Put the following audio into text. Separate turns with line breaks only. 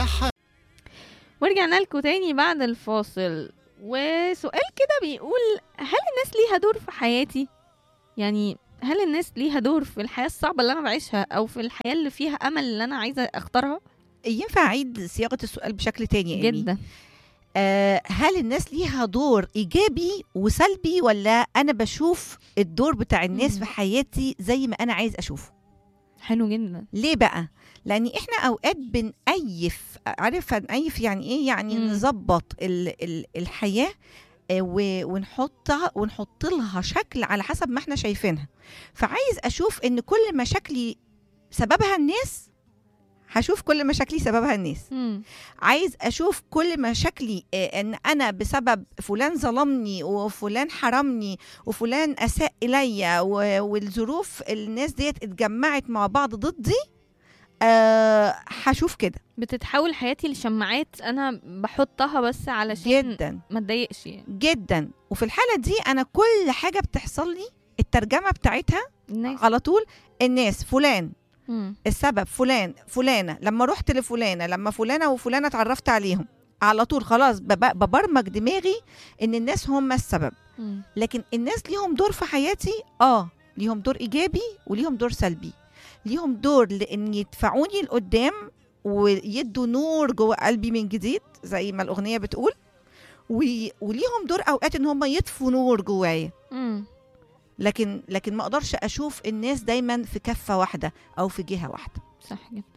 يا
ورجعنا لكم تاني بعد الفاصل وسؤال كده بيقول هل الناس ليها دور في حياتي يعني هل الناس ليها دور في الحياة الصعبة اللي أنا بعيشها أو في الحياة اللي فيها أمل اللي أنا عايزة أختارها
ينفع اعيد صياغه السؤال بشكل تاني يا إيمي؟
جدا
آه هل الناس ليها دور ايجابي وسلبي ولا انا بشوف الدور بتاع الناس
مم.
في حياتي زي ما انا عايز اشوفه
حلو جدا
ليه بقى لان احنا اوقات بنأيف عارف هنأيف يعني ايه يعني
مم.
نظبط ال ال الحياه آه، و- ونحطها ونحط لها شكل على حسب ما احنا شايفينها فعايز اشوف ان كل مشاكلي سببها الناس هشوف كل مشاكلي سببها الناس
مم.
عايز اشوف كل مشاكلي آه، ان انا بسبب فلان ظلمني وفلان حرمني وفلان اساء الي و- والظروف الناس ديت اتجمعت مع بعض ضدي أه هشوف كده
بتتحول حياتي لشماعات أنا بحطها بس علشان
جدا
ما اتضايقش يعني
جدا وفي الحاله دي انا كل حاجه بتحصل لي الترجمه بتاعتها
الناس
على طول الناس فلان
مم.
السبب فلان فلانه لما رحت لفلانه لما فلانه وفلانه اتعرفت عليهم على طول خلاص بب- ببرمج دماغي ان الناس هم السبب
مم.
لكن الناس ليهم دور في حياتي اه ليهم دور ايجابي وليهم دور سلبي ليهم دور لان يدفعوني لقدام ويدوا نور جوه قلبي من جديد زي ما الاغنيه بتقول وي- وليهم دور اوقات ان هم يطفوا نور جوايا
مم.
لكن لكن ما اقدرش اشوف الناس دايما في كفه واحده او في جهه واحده
صح جدا